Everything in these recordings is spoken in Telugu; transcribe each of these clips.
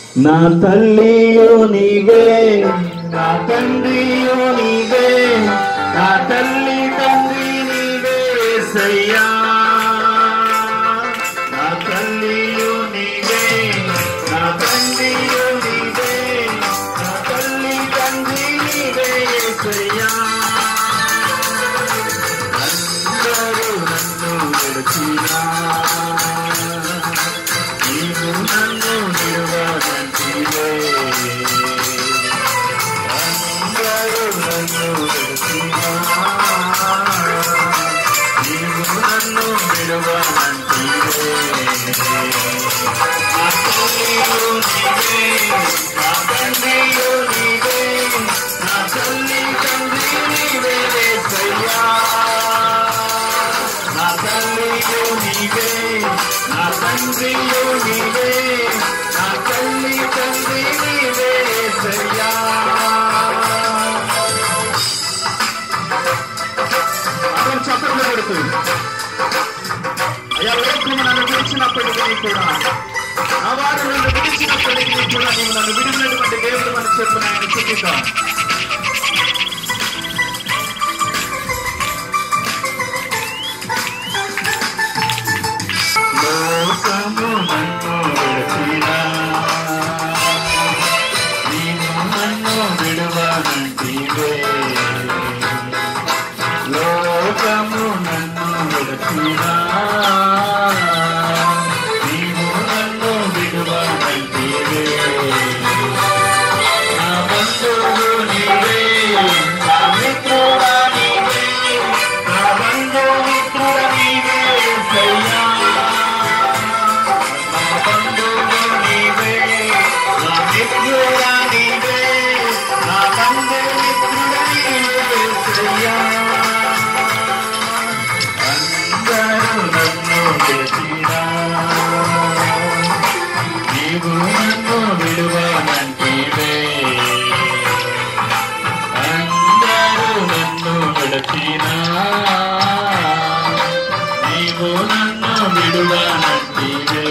నా తల్లియో నీవే నా తండ్రియో నీవే నా తల్లి తండ్రి నీవే సయ్యా నా తల్లియో నీవే నా తండ్రియో నీవే నా తల్లి తండ్రి నీవే సయ్యా అందరూ నన్ను విడిచినా నీవు నన్ను నిలవదంటివే అందరూ నన్ను విడిచినా నీవు నన్ను నిలవదంటివే నా తల్లియు నీవే నా తండ్రియు నీవే నా తల్లి తండ్రి నీవే సయ్యా నా తల్లియు నీవే నా తండ్రియు నీవే నా తల్లి తండ్రి నీవే సయ్యా అతను చప్పట్లు కొడుతుంది అయ్యా లోకము నన్ను విడిచినప్పటికీ కూడా నా వారు నన్ను విడిచినప్పటికీ కూడా నీవు నన్ను విడిచినటువంటి దేవుడు అని చెప్పిన ఆయన చూపిద్దాం లోకము నన్ను విడిచినా నీవు నన్ను విడవనంటివే లోకము నన్ను విడిచినా నీవు నన్ను విడవనంటివే నా బంధువు నీవే నా మిత్రుడా నీవే నా బంధు మిత్రుడ నీవే సయ్యా నా బంధువు నీవే నా మిత్రుడా నీవే నా బంధు మిత్రుడ నీవే సయ్యా అందరూ నన్ను విడిచినా నీవు నన్ను విడువనంటివే అందరూ నన్ను విడచినా నీవు నన్ను విడువనంటివే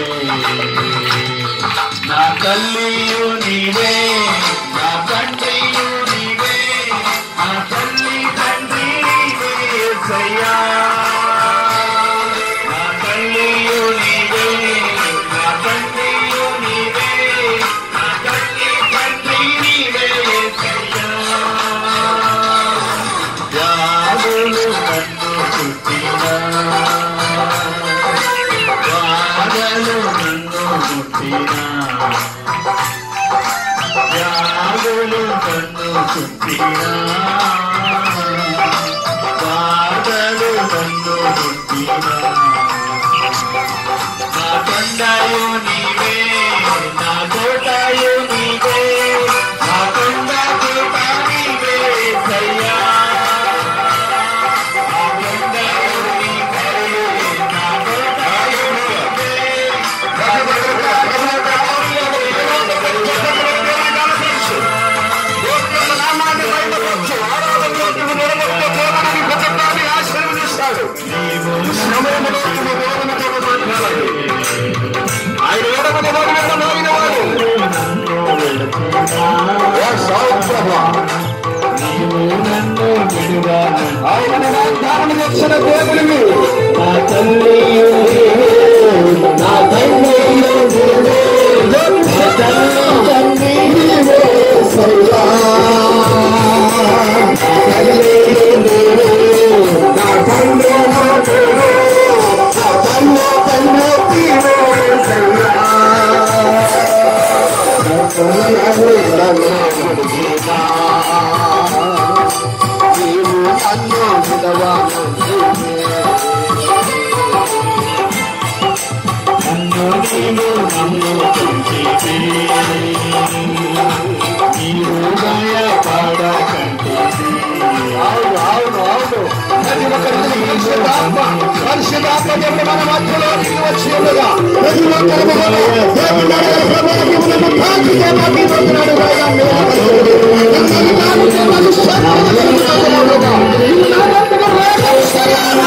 నా తల్లియు నీవే నా తండ్రియు నీవే నా తల్లి తండ్రి నీవే సయ్యా నా తల్లియు నీవే నా తండ్రియు నీవే నా తల్లి తండ్రి నీవే సయ్యా వ్యాధులు నన్ను చుట్టినా బాధలు నన్ను ముట్టినా వ్యాధులు నన్ను చుట్టినా బాధలు నన్ను ముట్టినా నా కొండయు నీవే నా కోటయు నీవే నా కొండ కోట నీవే సయ్యా నా కొండయు నీవే నా కోటయు నీవే నా నీవు ఆయన వేడమని మోగిన మోగిన వాడు నన్ను వెళుతున్నా ఓ సౌప్రభ నీవు నన్ను విడువను ఆయన వాగ్దానం చేసిన దేవుడివి నా తల్లియు నీవే, నా తండ్రియు నీవే, నా తల్లి తండ్రి నీవే సయ్యా. నా తల్లియు నీవే, నా తండ్రి నీవే, నా తల్లి తండ్రి నీవే సయ్యా. నా తల్లి నన్ను విడిచినా, నీవు నన్ను విడవను నన్ను నీవు నన్ను తుంచితే నీవు భయపడకంటివి అవును అవును అవును ప్రతి ఒక్కరికి పరిశుద్ధాత్మ పరిశుద్ధాత్మ దేవుడు మన మధ్యలో దిగి వచ్చి ఉండగా ప్రతి ఒక్కరి ముఖంలో దేవుడు అడగల ప్రభువులకు కాకి దేవాకి వందనాలు వేయగా మేలుకొలుగుడు. అందరి కాకి దేవాకి శరణు శరణులుగా. నా వంతుగా వేగం శరణు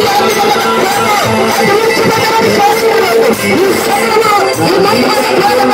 శరణులుగా.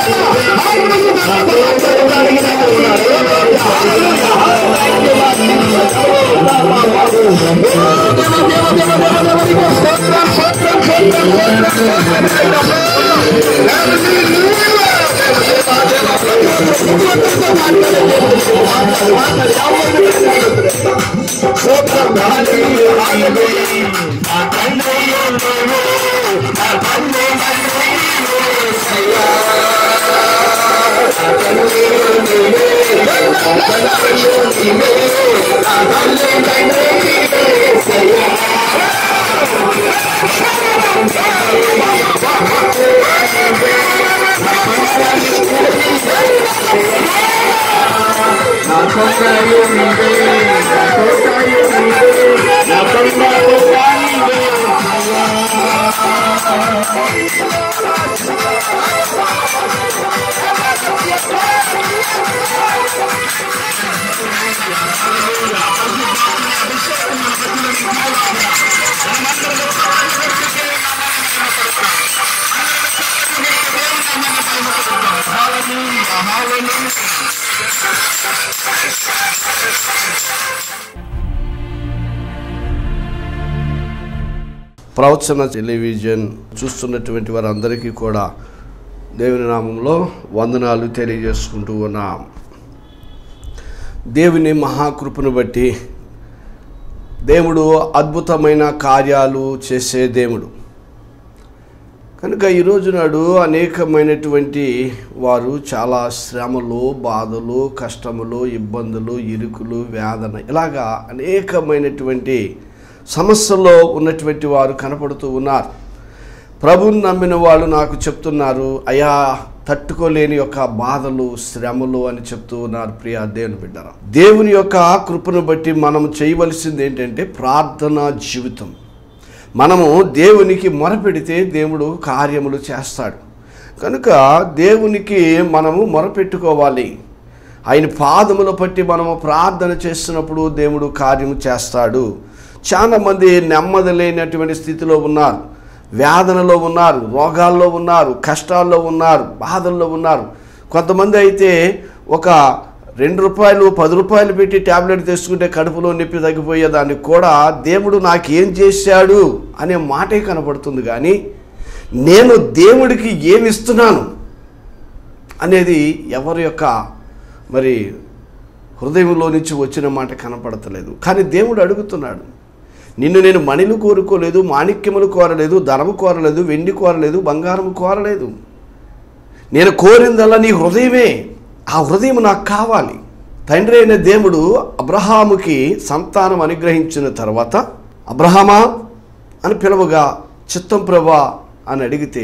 ప్రవచన టెలివిజన్ చూస్తున్నటువంటి వారందరికీ కూడా దేవుని నామంలో వందనాలు తెలియజేసుకుంటూ ఉన్నాం దేవుని మహాకృపను బట్టి దేవుడు అద్భుతమైన కార్యాలు చేసే దేవుడు కనుక ఈరోజు నాడు అనేకమైనటువంటి వారు చాలా శ్రమలు బాధలు కష్టములు ఇబ్బందులు ఇరుకులు వేదన ఇలాగా అనేకమైనటువంటి సమస్యల్లో ఉన్నటువంటి వారు కనపడుతూ ఉన్నారు ప్రభుని నమ్మిన వాళ్ళు నాకు చెప్తున్నారు అయా తట్టుకోలేని యొక్క బాధలు శ్రమలు అని చెప్తూ ఉన్నారు ప్రియ దేవుని బిడ్డరా దేవుని యొక్క కృపను బట్టి మనం చేయవలసింది ఏంటంటే ప్రార్థనా జీవితం మనము దేవునికి మొరపెడితే దేవుడు కార్యములు చేస్తాడు కనుక దేవునికి మనము మొరపెట్టుకోవాలి ఆయన పాదముల పట్టి మనము ప్రార్థన చేస్తున్నప్పుడు దేవుడు కార్యము చేస్తాడు చాలా మంది నెమ్మది లేనటువంటి స్థితిలో ఉన్నారు వేదనలో ఉన్నారు రోగాల్లో ఉన్నారు కష్టాల్లో ఉన్నారు బాధల్లో ఉన్నారు కొంతమంది అయితే ఒక రెండు రూపాయలు పది రూపాయలు పెట్టి ట్యాబ్లెట్ తెచ్చుకుంటే కడుపులో నొప్పి తగ్గిపోయేదానికి కూడా దేవుడు నాకేం చేశాడు అనే మాటే కనపడుతుంది కానీ నేను దేవుడికి ఏమి ఇస్తున్నాను అనేది ఎవరి యొక్క మరి హృదయంలో నుంచి వచ్చిన మాట కనపడతలేదు కానీ దేవుడు అడుగుతున్నాడు నిన్ను నేను మణిలు కోరుకోలేదు మాణిక్యములు కోరలేదు ధనము కోరలేదు వెండి కోరలేదు బంగారం కోరలేదు నేను కోరిందల్లా నీ హృదయమే ఆ హృదయం నాకు కావాలి తండ్రి అయిన దేవుడు అబ్రహాముకి సంతానం అనుగ్రహించిన తర్వాత అబ్రహామా అని పిలవగా చిత్తం ప్రభా అని అడిగితే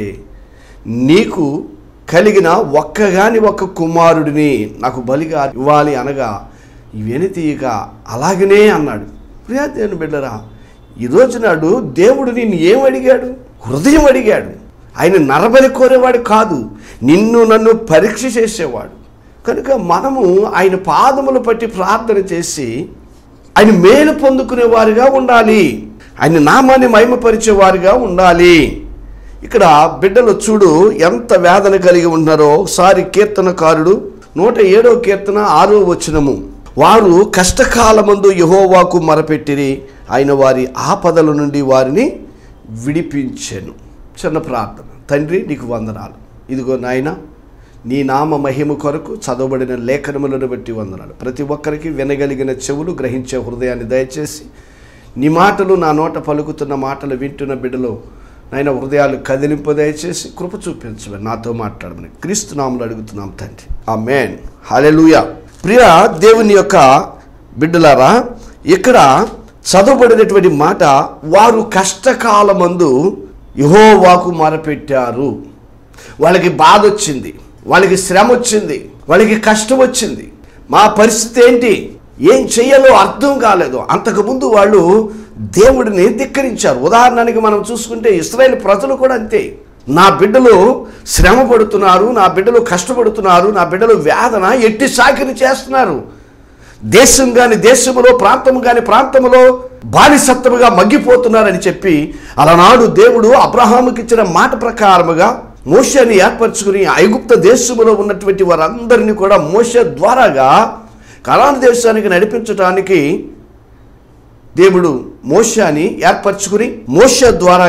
నీకు కలిగిన ఒక్కగాని ఒక్క కుమారుడిని నాకు బలిగా ఇవ్వాలి అనగా ఇవేని తీయక అలాగనే అన్నాడు ప్రియా దేవుని బిడ్డరా ఈరోజు నాడు దేవుడు నిన్ను ఏం అడిగాడు హృదయం అడిగాడు ఆయన నరబలి కోరేవాడు కాదు నిన్ను నన్ను పరీక్ష చేసేవాడు కనుక మనము ఆయన పాదములు పట్టి ప్రార్థన చేసి ఆయన మేలు పొందుకునే వారిగా ఉండాలి ఆయన నామాన్ని మహిమపరిచేవారుగా ఉండాలి ఇక్కడ బిడ్డలు చూడు ఎంత వేదన కలిగి ఉన్నారో ఒకసారి కీర్తనకారుడు నూట ఏడో కీర్తన ఆరో వచనము వారు కష్టకాలమందు యహోవాకు మరపెట్టిరి ఆయన వారి ఆపదల నుండి వారిని విడిపించెను చిన్న ప్రార్థన తండ్రి నీకు వందనాలు ఇదిగో నాయన నీ నామ మహిమ కొరకు చదవబడిన లేఖనములను బట్టి వందనాలు ప్రతి ఒక్కరికి వినగలిగిన చెవులు గ్రహించే హృదయాన్ని దయచేసి నీ మాటలు నా నోట పలుకుతున్న మాటలు వింటున్న బిడ్డలు నాయన హృదయాలు కదిలింపు దయచేసి కృప చూపించమని నాతో మాట్లాడమని క్రీస్తు నాములు అడుగుతున్నాం తండ్రి ఆ మేన్ హాలెలుయా ప్రియ దేవుని యొక్క బిడ్డలారా ఇక్కడ చదవబడినటువంటి మాట వారు కష్టకాలమందు యహోవాకు మొరపెట్టారు వాళ్ళకి బాధ వచ్చింది వాళ్ళకి శ్రమ వచ్చింది వాళ్ళకి కష్టం వచ్చింది మా పరిస్థితి ఏంటి ఏం చెయ్యాలో అర్థం కాలేదు అంతకుముందు వాళ్ళు దేవుడిని ధిక్కరించారు ఉదాహరణకి మనం చూసుకుంటే ఇస్రాయేల్ ప్రజలు కూడా అంతే నా బిడ్డలు శ్రమ పడుతున్నారు నా బిడ్డలు కష్టపడుతున్నారు నా బిడ్డలు వేదన ఎట్టి సాకిరి చేస్తున్నారు దేశం కాని దేశములో ప్రాంతం కాని ప్రాంతములో బానిసత్వముగా మగ్గిపోతున్నారని చెప్పి అలనాడు దేవుడు అబ్రహాముకి ఇచ్చిన మాట ప్రకారముగా మోషని ఏర్పరచుకుని ఐగుప్త దేశములో ఉన్నటువంటి వారందరినీ కూడా మోష ద్వారాగా కలాన్ దేశానికి నడిపించడానికి దేవుడు మోషాని ఏర్పరచుకుని మోష ద్వారాగా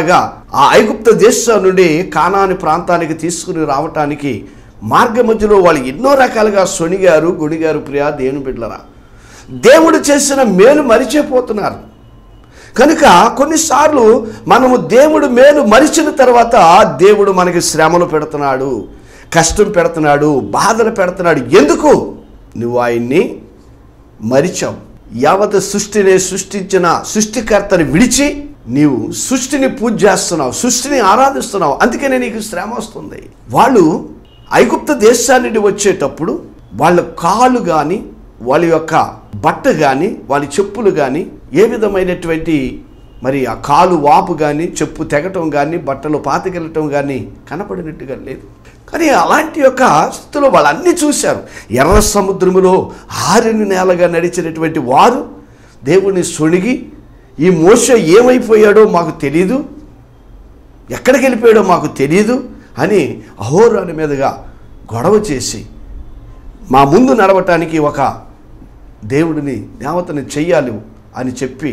ఆ ఐగుప్త దేశం నుండి కానాని ప్రాంతానికి తీసుకుని రావటానికి మార్గ మధ్యలో వాళ్ళు ఎన్నో రకాలుగా సొనిగారు గుడిగారు ప్రియా దేవుని బిడ్డలరా దేవుడు చేసిన మేలు మరిచిపోతున్నారు కనుక కొన్నిసార్లు మనము దేవుడు మేలు మరిచిన తర్వాత దేవుడు మనకి శ్రమలు పెడుతున్నాడు కష్టం పెడుతున్నాడు బాధలు పెడుతున్నాడు ఎందుకు నువ్వు ఆయన్ని మరిచావు యావత్ సృష్టిని సృష్టించిన సృష్టికర్తని విడిచి నీవు సృష్టిని పూజ చేస్తున్నావు సృష్టిని ఆరాధిస్తున్నావు అందుకనే నీకు శ్రమ వస్తుంది వాళ్ళు ఐగుప్త దేశానికి వచ్చేటప్పుడు వాళ్ళ కాలు కానీ వాళ్ళ యొక్క బట్ట కానీ వాళ్ళ చెప్పులు కానీ ఏ విధమైనటువంటి మరి ఆ కాలు వాపు కానీ చెప్పు తెగటం కానీ బట్టలు పాతకెళ్ళటం కానీ కనపడినట్టుగా లేదు కానీ అలాంటి యొక్క స్థితిలో వాళ్ళన్నీ చూశారు ఎర్ర సముద్రములో ఆరిని నేలగా నడిచినటువంటి వారు దేవుని సొణిగి ఈ మోస ఏమైపోయాడో మాకు తెలియదు ఎక్కడికి వెళ్ళిపోయాడో మాకు తెలియదు అని అహోరాని మీదుగా గొడవ చేసి మా ముందు నడవటానికి ఒక దేవుడిని దేవతని చెయ్యాలి అని చెప్పి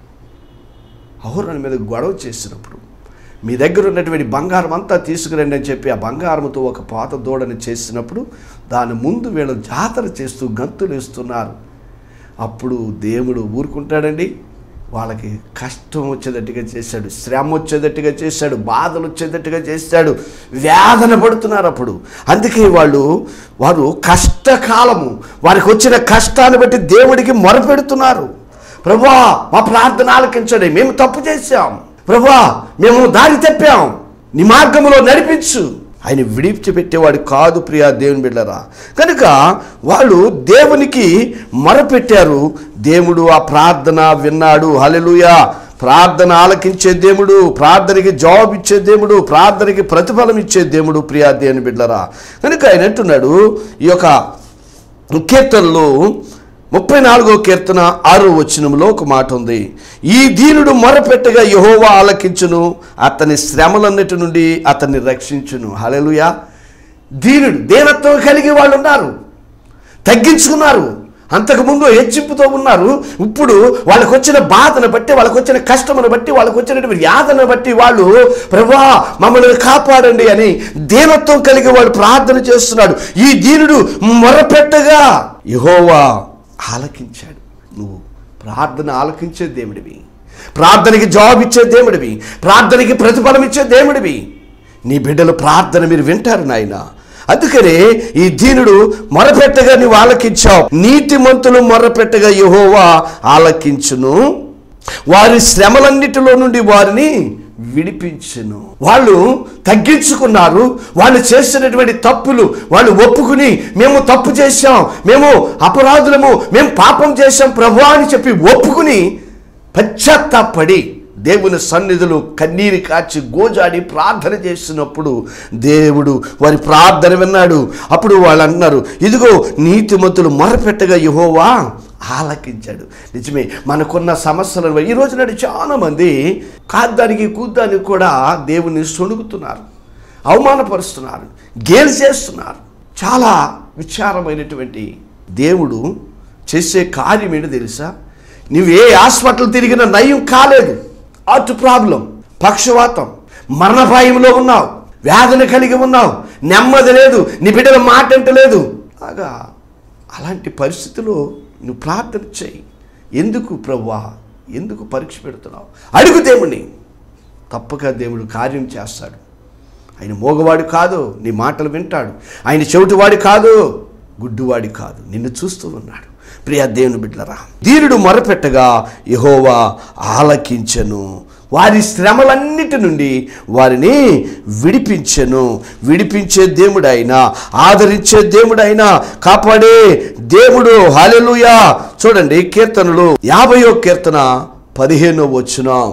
అహోరాని మీద గొడవ చేసినప్పుడు మీ దగ్గర ఉన్నటువంటి బంగారం అంతా తీసుకురండి అని చెప్పి ఆ బంగారంతో ఒక పాత దూడని చేసినప్పుడు దాని ముందు వీళ్ళు జాతర చేస్తూ గంతులు వేస్తున్నారు అప్పుడు దేవుడు ఊరుకుంటాడండి వాళ్ళకి కష్టం వచ్చేటట్టుగా చేశాడు శ్రమ వచ్చేటట్టుగా చేశాడు బాధలు వచ్చేటట్టుగా చేశాడు వేదన పడుతున్నారు అప్పుడు అందుకే వాళ్ళు వారు కష్టకాలము వారికి వచ్చిన కష్టాన్ని బట్టి దేవుడికి మొరపెడుతున్నారు ప్రభా మా ప్రార్థన ఆలకించండి మేము తప్పు చేశాం ప్రభా మేము దారి తప్పాం నీ మార్గంలో నడిపించు ఆయన విడిచిపెట్టేవాడు కాదు ప్రియా దేవుని బిడ్డరా కనుక వాళ్ళు దేవునికి మొరపెట్టారు దేవుడు ఆ ప్రార్థన విన్నాడు హలెలుయా ప్రార్థన ఆలకించే దేవుడు ప్రార్థనకి జవాబు ఇచ్చే దేవుడు ప్రార్థనకి ప్రతిఫలం ఇచ్చే దేవుడు ప్రియా దేవుని బిడ్డరా కనుక ఆయన అంటున్నాడు ఈ యొక్క కీర్తనలో ముప్పై నాలుగో కీర్తన ఆరో వచనంలో ఒక మాట ఉంది ఈ దీనుడు మొరపెట్టగా యహోవా ఆలకించును అతని శ్రమలన్నిటి నుండి అతన్ని రక్షించును హలెలుయా దీనుడు దేనత్వం కలిగి వాళ్ళు ఉన్నారు తగ్గించుకున్నారు అంతకుముందు హెచ్చింపుతో ఉన్నారు ఇప్పుడు వాళ్ళకు వచ్చిన బాధను బట్టి వాళ్ళకు వచ్చిన కష్టమును బట్టి వాళ్ళకు వచ్చినటువంటి యాదను బట్టి వాళ్ళు ప్రభా మమ్మల్ని కాపాడండి అని దీనత్వం కలిగి వాడు ప్రార్థన చేస్తున్నాడు ఈ దీనుడు మొరపెట్టగా యహోవా ఆలకించాడు నువ్వు ప్రార్థన ఆలకించే దేవుడివి ప్రార్థనకి జవాబు ఇచ్చే దేవుడివి ప్రార్థనకి ప్రతిఫలం ఇచ్చే దేవుడివి నీ బిడ్డల ప్రార్థన మీరు వింటారు నాయన అందుకనే ఈ దీనుడు మొరపెట్టగా నువ్వు ఆలకించావు నీతిమంతులు మొరపెట్టగా యహోవా ఆలకించును వారి శ్రమలన్నిటిలో నుండి వారిని విడిపించును వాళ్ళు తగ్గించుకున్నారు వాళ్ళు చేసినటువంటి తప్పులు వాళ్ళు ఒప్పుకుని మేము తప్పు చేశాం మేము అపరాధులము మేము పాపం చేశాం ప్రభు అని చెప్పి ఒప్పుకుని పశ్చాత్తాపడి దేవుని సన్నిధులు కన్నీరు కాచి గోజాడి ప్రార్థన చేసినప్పుడు దేవుడు వారి ప్రార్థన విన్నాడు అప్పుడు వాళ్ళు అన్నారు ఇదిగో నీతిమంతులు మొరపెట్టగా యహోవా ఆలకించాడు నిజమే మనకున్న సమస్యలను ఈ రోజు నాడు చాలా మంది కాద్దానికి కూద్దానికి కూడా దేవుని సొణుగుతున్నారు అవమానపరుస్తున్నారు గేలు చేస్తున్నారు చాలా విచారమైనటువంటి దేవుడు చేసే కార్యం ఏంటో తెలుసా నువ్వు ఏ హాస్పిటల్ తిరిగినా నయం కాలేదు హార్ట్ ప్రాబ్లం పక్షవాతం మరణభాయంలో ఉన్నావు వ్యాధిని కలిగి ఉన్నావు నెమ్మది లేదు నీ బిడ్డల మాట లేదు అలాగా అలాంటి పరిస్థితిలో నువ్వు ప్రార్థన చేయి ఎందుకు ప్రవ్వా ఎందుకు పరీక్ష పెడుతున్నావు అడుగు దేవుణ్ణి తప్పక దేవుడు కార్యం చేస్తాడు ఆయన మోగవాడు కాదు నీ మాటలు వింటాడు ఆయన చెవిటివాడు కాదు గుడ్డువాడి కాదు నిన్ను చూస్తూ ఉన్నాడు ప్రియ దేవుని బిడ్డలరా దీనుడు మొరపెట్టగా యహోవా ఆలకించెను వారి శ్రమలన్నిటి నుండి వారిని విడిపించెను విడిపించే దేవుడైనా ఆదరించే దేవుడైనా కాపాడే దేవుడు హాలెలుయా చూడండి కీర్తనలు యాభయో కీర్తన పదిహేనో వచ్చునాం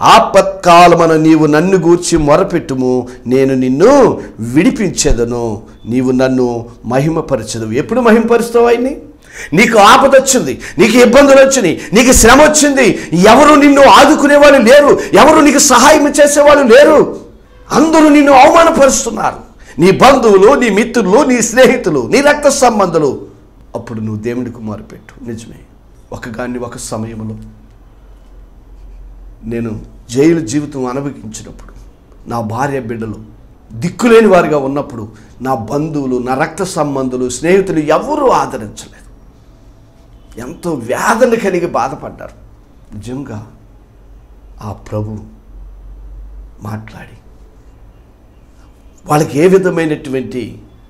ఆపత్కాలమన నీవు నన్ను గూర్చి మొరపెట్టుము నేను నిన్ను విడిపించేదను నీవు నన్ను మహిమపరచదు ఎప్పుడు మహిమపరుస్తావు ఆయన్ని నీకు ఆపద వచ్చింది నీకు ఇబ్బందులు వచ్చినాయి నీకు శ్రమ వచ్చింది ఎవరు నిన్ను ఆదుకునే వాళ్ళు లేరు ఎవరు నీకు సహాయం చేసేవాళ్ళు లేరు అందరూ నిన్ను అవమానపరుస్తున్నారు నీ బంధువులు నీ మిత్రులు నీ స్నేహితులు నీ రక్త సంబంధులు అప్పుడు నువ్వు దేవుడికి మొరపెట్టు నిజమే ఒక గాని ఒక సమయంలో నేను జైలు జీవితం అనుభవించినప్పుడు నా భార్య బిడ్డలు దిక్కులేని వారిగా ఉన్నప్పుడు నా బంధువులు నా రక్త సంబంధులు స్నేహితులు ఎవరూ ఆదరించలేదు ఎంతో వేదన కలిగి బాధపడ్డారు నిజంగా ఆ ప్రభు మాట్లాడి వాళ్ళకి ఏ విధమైనటువంటి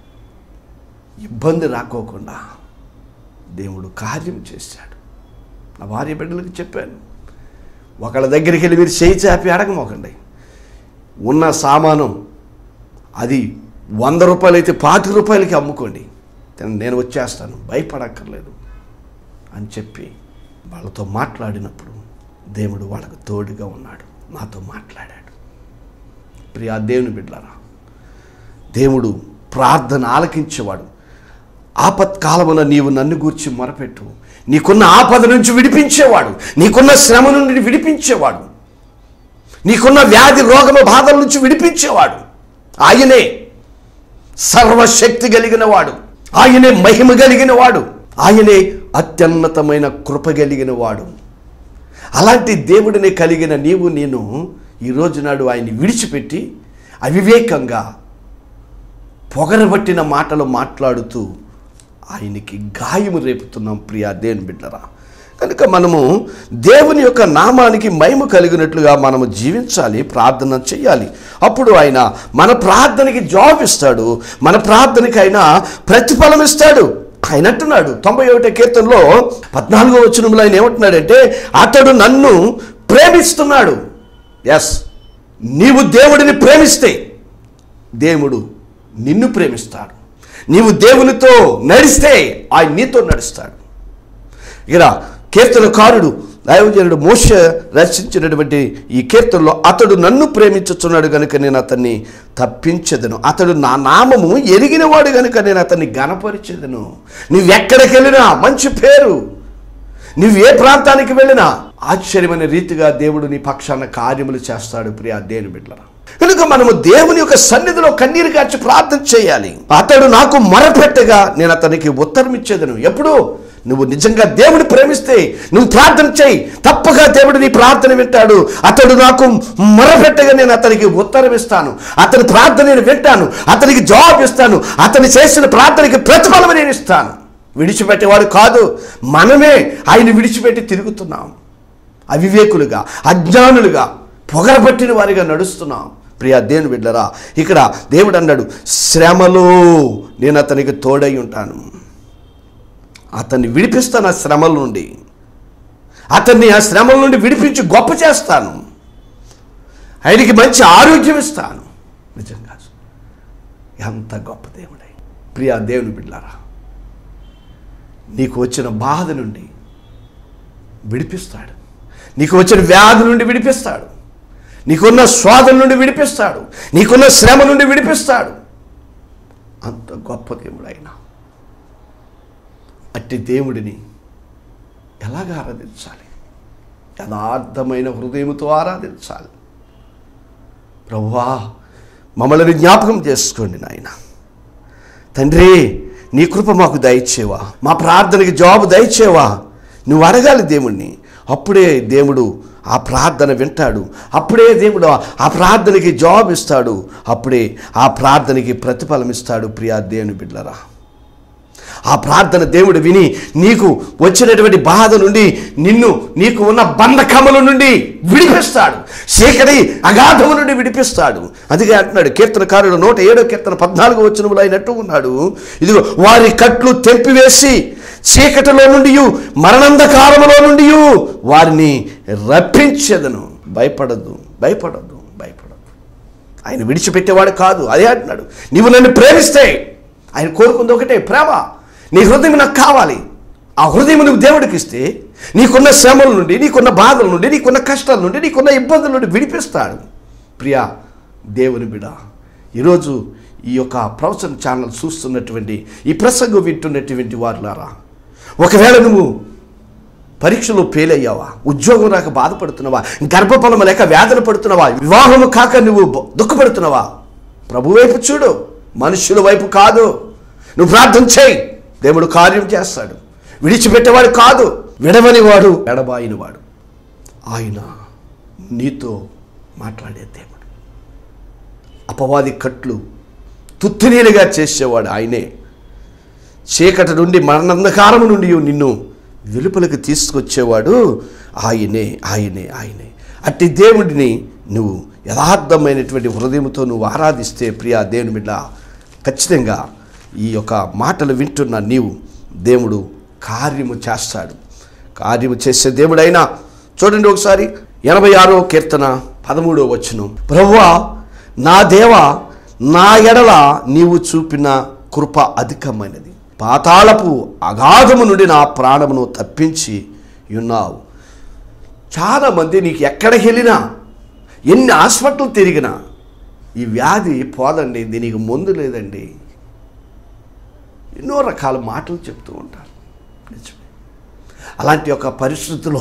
ఇబ్బంది రాకోకుండా దేవుడు కార్యం చేశాడు నా భార్య బిడ్డలకు చెప్పాను ఒకళ్ళ దగ్గరికి వెళ్ళి మీరు చేయి చాపి అడగమోకండి ఉన్న సామానం అది వంద రూపాయలు అయితే పాతి రూపాయలకి అమ్ముకోండి నేను వచ్చేస్తాను భయపడక్కర్లేదు అని చెప్పి వాళ్ళతో మాట్లాడినప్పుడు దేవుడు వాళ్ళకు తోడుగా ఉన్నాడు నాతో మాట్లాడాడు ప్రియా దేవుని బిడ్డలారా దేవుడు ప్రార్థన ఆలకించేవాడు ఆపత్కాలమున నీవు నన్ను గూర్చి మొరపెట్టు నీకున్న ఆపద నుంచి విడిపించేవాడు నీకున్న శ్రమ నుండి విడిపించేవాడు నీకున్న వ్యాధి రోగము బాధల నుంచి విడిపించేవాడు ఆయనే సర్వశక్తి కలిగిన వాడు ఆయనే మహిమ కలిగిన వాడు ఆయనే అత్యున్నతమైన కృప కలిగిన వాడు అలాంటి దేవుడిని కలిగిన నీవు నేను ఈరోజు నాడు ఆయన్ని విడిచిపెట్టి అవివేకంగా పొగరబట్టిన మాటలు మాట్లాడుతూ ఆయనకి గాయము రేపుతున్నాం ప్రియా దేవుని బిడ్డరా కనుక మనము దేవుని యొక్క నామానికి మహిమ కలిగినట్లుగా మనము జీవించాలి ప్రార్థన చేయాలి అప్పుడు ఆయన మన ప్రార్థనకి జవాబు ఇస్తాడు మన ప్రార్థనకి ఆయన ప్రతిఫలం ఇస్తాడు ఆయన అంటున్నాడు తొంభై ఒకటో కీర్తనలో పద్నాలుగో వచనంలో ఆయన ఏమంటున్నాడంటే అతడు నన్ను ప్రేమిస్తున్నాడు ఎస్ నీవు దేవుడిని ప్రేమిస్తే దేవుడు నిన్ను ప్రేమిస్తాడు నీవు దేవునితో నడిస్తే ఆయన నీతో నడుస్తాడు ఇక్కడ కీర్తనకారుడు దైవజనుడు మోష రచించినటువంటి ఈ కీర్తనలో అతడు నన్ను ప్రేమించుచున్నాడు కనుక నేను అతన్ని తప్పించదను అతడు నా నామము ఎరిగినవాడు కనుక నేను అతన్ని గణపరిచేదను నువ్వెక్కడికి వెళ్ళినా మంచి పేరు నువ్వు ఏ ప్రాంతానికి వెళ్ళినా ఆశ్చర్యమైన రీతిగా దేవుడు నీ పక్షాన కార్యములు చేస్తాడు ప్రియా దేని బిడ్డరా కనుక మనము దేవుని యొక్క సన్నిధిలో కన్నీరు కాచి ప్రార్థన చేయాలి అతడు నాకు మొరపెట్టగా నేను అతనికి ఉత్తరం ఇచ్చేదను ఎప్పుడు నువ్వు నిజంగా దేవుని ప్రేమిస్తే నువ్వు ప్రార్థన చేయి తప్పగా దేవుడు నీ ప్రార్థన వింటాడు అతడు నాకు మొరపెట్టగా నేను అతనికి ఉత్తరం ఇస్తాను అతని ప్రార్థన నేను వింటాను అతనికి జవాబు ఇస్తాను అతను చేసిన ప్రార్థనకి ప్రతిఫలం నేను ఇస్తాను విడిచిపెట్టేవాడు కాదు మనమే ఆయన విడిచిపెట్టి తిరుగుతున్నాం అవివేకులుగా అజ్ఞానులుగా పొగరబట్టిన వారిగా నడుస్తున్నాం ప్రియా దేవుని బిడ్డరా ఇక్కడ దేవుడు అన్నాడు శ్రమలో నేను అతనికి తోడై ఉంటాను అతన్ని విడిపిస్తాను ఆ శ్రమల నుండి అతన్ని ఆ శ్రమల నుండి విడిపించి గొప్ప చేస్తాను ఆయనకి మంచి ఆరోగ్యం ఇస్తాను నిజంగా ఎంత గొప్ప దేవుడై ప్రియా దేవుని బిడ్డలారా నీకు వచ్చిన బాధ నుండి విడిపిస్తాడు నీకు వచ్చిన వ్యాధి నుండి విడిపిస్తాడు నీకున్న స్వాదం నుండి విడిపిస్తాడు నీకున్న శ్రమ నుండి విడిపిస్తాడు అంత గొప్ప దేవుడు ఆయన అట్టి దేవుడిని ఎలాగ ఆరాధించాలి యథార్థమైన హృదయముతో ఆరాధించాలి ప్రభువా మమ్మల్ని జ్ఞాపకం చేసుకోండి నాయన తండ్రి నీ కృప మాకు దయచేవా మా ప్రార్థనకి జవాబు దయచేవా నువ్వు అడగాలి దేవుణ్ణి అప్పుడే దేవుడు ఆ ప్రార్థన వింటాడు అప్పుడే దేవుడు ఆ ప్రార్థనకి జవాబు ఇస్తాడు అప్పుడే ఆ ప్రార్థనకి ప్రతిఫలం ఇస్తాడు ప్రియా దేవుని బిడ్డలరా ఆ ప్రార్థన దేవుడు విని నీకు వచ్చినటువంటి బాధ నుండి నిన్ను నీకు ఉన్న బంధకముల నుండి విడిపిస్తాడు చీకటి అగాధము నుండి విడిపిస్తాడు అందుకే అంటున్నాడు కీర్తనకారుడు నూట ఏడో కీర్తన పద్నాలుగు వచ్చినములు అయినట్టు ఉన్నాడు ఇదిగో వారి కట్లు తెంపివేసి చీకటిలో నుండి మరణంధకారములో నుండి వారిని రప్పించేదను భయపడద్దు భయపడద్దు భయపడద్దు ఆయన విడిచిపెట్టేవాడు కాదు అదే అంటున్నాడు నీవు నన్ను ప్రేమిస్తే ఆయన కోరుకుంది ఒకటే ప్రేమ నీ హృదయం నాకు కావాలి ఆ హృదయం నువ్వు దేవుడికి ఇస్తే నీకున్న శ్రమల నుండి నీకున్న బాధల నుండి నీకున్న కష్టాల నుండి నీకున్న ఇబ్బందుల నుండి విడిపిస్తాడు ప్రియా దేవుని బిడ ఈరోజు ఈ యొక్క ప్రవచన ఛానల్ చూస్తున్నటువంటి ఈ ప్రసంగం వింటున్నటువంటి వారులారా ఒకవేళ నువ్వు పరీక్షలో ఫెయిల్ అయ్యావా ఉద్యోగం రాక బాధపడుతున్నావా గర్భఫలం లేక వేదన పడుతున్నావా వివాహము కాక నువ్వు బ- దుఃఖపడుతున్నావా ప్రభు వైపు చూడు మనుషుల వైపు కాదు నువ్వు ప్రార్థన చేయి దేవుడు కార్యం చేస్తాడు విడిచిపెట్టేవాడు కాదు విడవనివాడు ఎడబాయినవాడు ఆయన నీతో మాట్లాడే దేవుడు అపవాది కట్లు తుత్తునీలుగా చేసేవాడు ఆయనే చీకటి నుండి మరణంధకారము నుండి నిన్ను వెలుపలికి తీసుకొచ్చేవాడు ఆయనే ఆయనే ఆయనే అట్టి దేవుడిని నువ్వు యథార్థమైనటువంటి హృదయంతో నువ్వు ఆరాధిస్తే ప్రియా దేవుని బిడ్డ ఖచ్చితంగా ఈ యొక్క మాటలు వింటున్న నీవు దేవుడు కార్యము చేస్తాడు కార్యము చేసే దేవుడైనా చూడండి ఒకసారి ఎనభై ఆరో కీర్తన పదమూడో వచ్చును ప్రభువా నా దేవ నా ఎడల నీవు చూపిన కృప అధికమైనది పాతాళపు అగాధము నుండి నా ప్రాణమును తప్పించి ఉన్నావు చాలామంది నీకు ఎక్కడికి వెళ్ళినా ఎన్ని హాస్పిటల్ తిరిగినా ఈ వ్యాధి పోదండి దీనికి మందు లేదండి ఎన్నో రకాల మాటలు చెప్తూ ఉంటారు నిజమే అలాంటి ఒక పరిస్థితిలో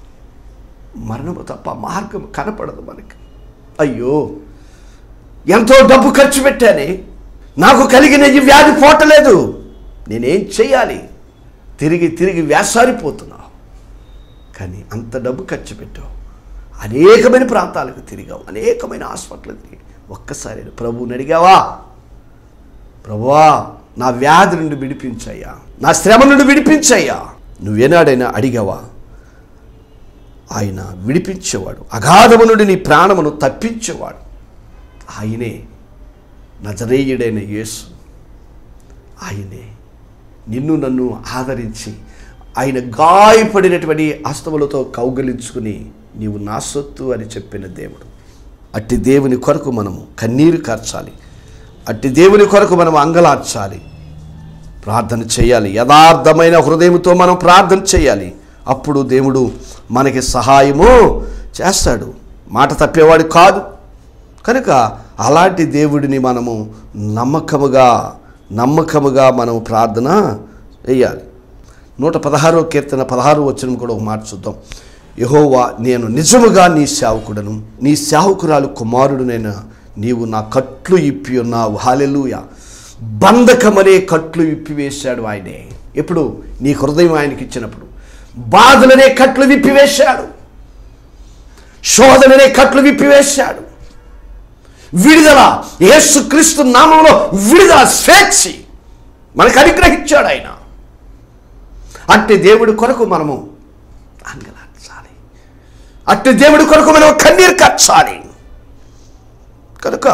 మరణము తప్ప మార్గం కనపడదు మనకి అయ్యో ఎంతో డబ్బు ఖర్చు పెట్టానే నాకు కలిగిన ఈ వ్యాధి పోటలేదు నేనేం చేయాలి తిరిగి తిరిగి వేసారిపోతున్నావు కానీ అంత డబ్బు ఖర్చు పెట్టావు అనేకమైన ప్రాంతాలకు తిరిగావు అనేకమైన హాస్పిటల్ తిరిగి ఒక్కసారి ప్రభువుని అడిగావా ప్రభువా నా వ్యాధి నుండి విడిపించయ్యా నా శ్రమ నుండి విడిపించయ్యా నువ్వేనాడైనా అడిగావా ఆయన విడిపించేవాడు అగాధము నుండి నీ ప్రాణమును తప్పించేవాడు ఆయనే నజరేయుడైన యేసు ఆయనే నిన్ను నన్ను ఆదరించి ఆయన గాయపడినటువంటి హస్తములతో కౌగలించుకుని నీవు నా సొత్తు అని చెప్పిన దేవుడు అట్టి దేవుని కొరకు మనము కన్నీరు కార్చాలి అట్టి దేవుని కొరకు మనం అంగలార్చాలి ప్రార్థన చేయాలి యథార్థమైన హృదయంతో మనం ప్రార్థన చేయాలి అప్పుడు దేవుడు మనకి సహాయము చేస్తాడు మాట తప్పేవాడు కాదు కనుక అలాంటి దేవుడిని మనము నమ్మకముగా నమ్మకముగా మనం ప్రార్థన వేయాలి నూట పదహారో కీర్తన పదహారు వచ్చిన కూడా ఒక మాట చూద్దాం యహోవా నేను నిజముగా నీ సేవకుడను నీ సేవకురాలు కుమారుడునైనా నీవు నా కట్లు ఇప్పి ఉన్నావు హాలెలుయ బంధకమనే కట్లు ఇప్పివేశాడు ఆయనే ఎప్పుడు నీ హృదయం ఆయనకి ఇచ్చినప్పుడు బాధలనే కట్లు విప్పివేశాడు శోధననే కట్లు విప్పివేశాడు విడుదల యేసుక్రీస్తు నామంలో విడుదల స్వేచ్ఛ మనకు అనుగ్రహించాడు ఆయన అంటే దేవుడి కొరకు మనము అంగలార్చాలి అట్టి దేవుడి కొరకు మనం కన్నీరు కచ్చాలి కనుక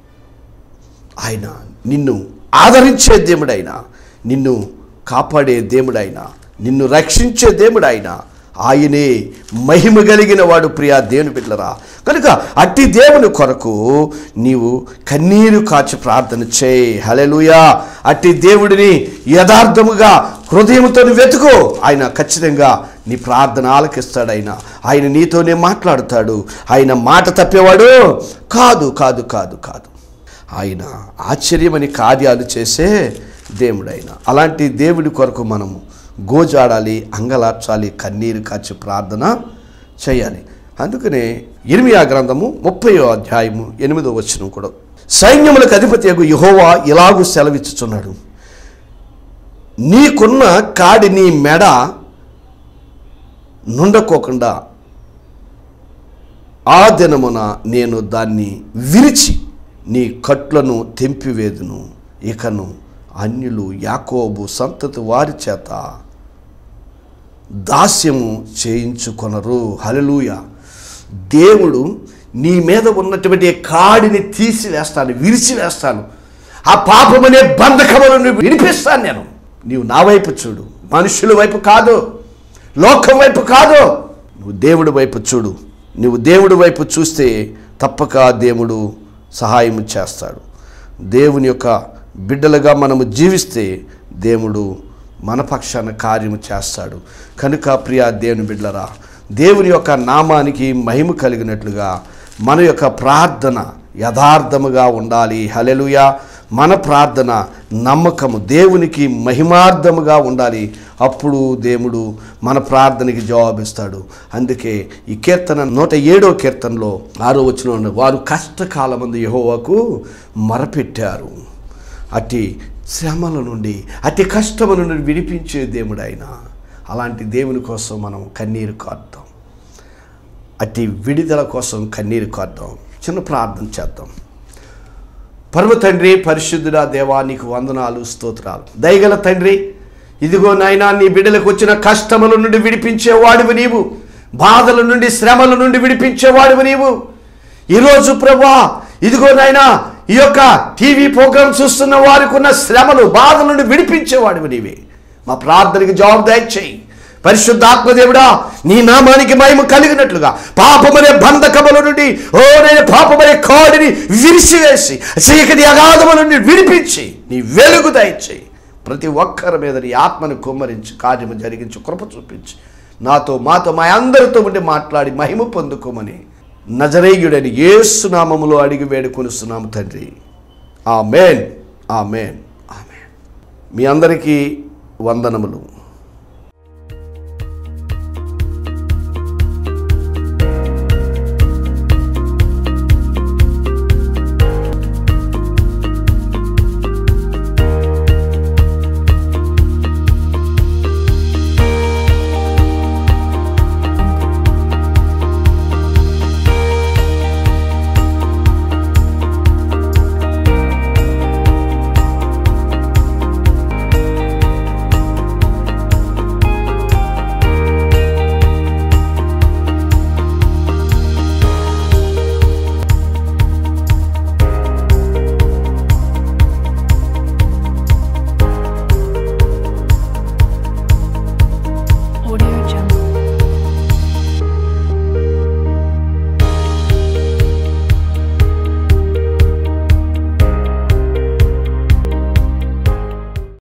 ఆయన నిన్ను ఆదరించే దేవుడైనా నిన్ను కాపాడే దేవుడైనా నిన్ను రక్షించే దేవుడైనా ఆయనే మహిమ కలిగిన వాడు ప్రియా దేవుని బిడ్డలరా కనుక అట్టి దేవుని కొరకు నీవు కన్నీరు కాచి ప్రార్థన చేయి హలెలుయా అట్టి దేవుడిని యథార్థముగా హృదయంతో వెతుకో ఆయన ఖచ్చితంగా నీ ప్రార్థన ఆలకిస్తాడు ఆయన ఆయన నీతోనే మాట్లాడుతాడు ఆయన మాట తప్పేవాడు కాదు కాదు కాదు కాదు ఆయన ఆశ్చర్యమని కార్యాలు చేసే దేవుడైన అలాంటి దేవుడి కొరకు మనము గోజాడాలి అంగలార్చాలి కన్నీరు కాచి ప్రార్థన చేయాలి అందుకనే ఇర్మియా గ్రంథము ముప్పయో అధ్యాయము ఎనిమిదో వచనం కూడా సైన్యములకు అధిపతి యహోవా ఇలాగూ సెలవిచ్చుచున్నాడు నీకున్న కాడి నీ మెడ నుండకోకుండా ఆ దినమున నేను దాన్ని విరిచి నీ కట్లను తెంపివేదును ఇకను అన్యులు యాకోబు సంతతి వారి చేత దాస్యము చేయించుకొనరు హలలుయ దేవుడు నీ మీద ఉన్నటువంటి కాడిని తీసివేస్తాను విరిచివేస్తాను ఆ పాపమనే బంధకములను విడిపిస్తాను నేను నీవు నా వైపు చూడు మనుషుల వైపు కాదు లోకం వైపు కాదు నువ్వు దేవుడి వైపు చూడు నువ్వు దేవుడి వైపు చూస్తే తప్పక దేవుడు సహాయం చేస్తాడు దేవుని యొక్క బిడ్డలుగా మనము జీవిస్తే దేవుడు మన పక్షాన కార్యము చేస్తాడు కనుక ప్రియా దేవుని బిడ్డలరా దేవుని యొక్క నామానికి మహిమ కలిగినట్లుగా మన యొక్క ప్రార్థన యథార్థముగా ఉండాలి హలెలుయా మన ప్రార్థన నమ్మకము దేవునికి మహిమార్థముగా ఉండాలి అప్పుడు దేవుడు మన ప్రార్థనకి జవాబిస్తాడు అందుకే ఈ కీర్తన నూట ఏడో కీర్తనలో ఆరో వచ్చిన వారు కష్టకాలమందు యహోవాకు మరపెట్టారు అట్టి శ్రమల నుండి అతి కష్టము నుండి విడిపించే దేవుడు ఆయన అలాంటి దేవుని కోసం మనం కన్నీరు కాద్దాం అట్టి విడుదల కోసం కన్నీరు కాద్దాం చిన్న ప్రార్థన చేద్దాం పరమ తండ్రి పరిశుద్ధుడా దేవా నీకు వందనాలు స్తోత్రాలు దయగల తండ్రి ఇదిగో నాయనా నీ బిడ్డలకు వచ్చిన కష్టముల నుండి విడిపించేవాడివి నీవు బాధల నుండి శ్రమల నుండి విడిపించేవాడివి నీవు ఈరోజు ప్రభా ఇదిగో నాయనా ఈ యొక్క టీవీ ప్రోగ్రామ్ చూస్తున్న వారికి ఉన్న శ్రమలు బాధల నుండి విడిపించేవాడివి నీవే మా ప్రార్థనకి జవాబు దయచేయి పరిశుద్ధాత్మదేవుడా నీ నామానికి మహిమ కలిగినట్లుగా పాపమనే బంధకముల నుండి ఓ నేను పాపమనే కోడిని విరిసివేసి చీకటి అగాధముల నుండి విడిపించి నీ వెలుగు దయచేయి ప్రతి ఒక్కరి మీద నీ ఆత్మను కుమ్మరించి కార్యము జరిగించి కృప చూపించి నాతో మాతో మా అందరితో ఉండి మాట్లాడి మహిమ పొందుకోమని నజరేయుడని ఏసునామములో అడిగి వేడుకొనిస్తున్నాము తండ్రి ఆమెన్ ఆమెన్ ఆమెన్ మీ అందరికీ వందనములు